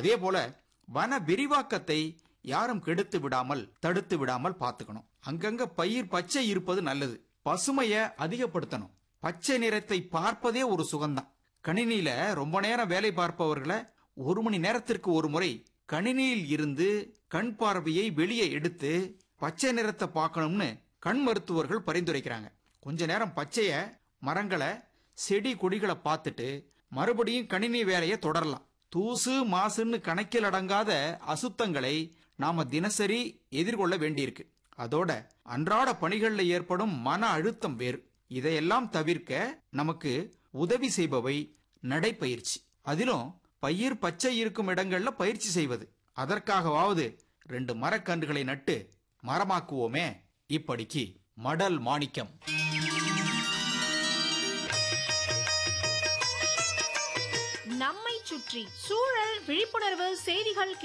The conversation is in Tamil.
அதே போல வன விரிவாக்கத்தை யாரும் கெடுத்து விடாமல் தடுத்து விடாமல் பார்த்துக்கணும் அங்கங்க பயிர் பச்சை இருப்பது நல்லது பசுமைய அதிகப்படுத்தணும் பச்சை நிறத்தை பார்ப்பதே ஒரு சுகம்தான் கணினியில ரொம்ப நேரம் வேலை பார்ப்பவர்களை ஒரு மணி நேரத்திற்கு ஒரு முறை கணினியில் இருந்து கண் பார்வையை வெளியே எடுத்து பச்சை நிறத்தை பார்க்கணும்னு கண் மருத்துவர்கள் பரிந்துரைக்கிறாங்க கொஞ்ச நேரம் பச்சைய மரங்களை செடி கொடிகளை பார்த்துட்டு மறுபடியும் கணினி வேலையை தொடரலாம் தூசு மாசுன்னு கணக்கில் அடங்காத அசுத்தங்களை நாம தினசரி எதிர்கொள்ள வேண்டியிருக்கு அதோட அன்றாட பணிகள்ல ஏற்படும் மன அழுத்தம் வேறு இதையெல்லாம் தவிர்க்க நமக்கு உதவி செய்பவை நடைப்பயிற்சி அதிலும் பயிர் பச்சை இருக்கும் இடங்கள்ல பயிற்சி செய்வது அதற்காகவாவது ரெண்டு மரக்கன்றுகளை நட்டு மரமாக்குவோமே இப்படிக்கு மடல் மாணிக்கம் நம்மை சுற்றி சூழல் விழிப்புணர்வு செய்திகள்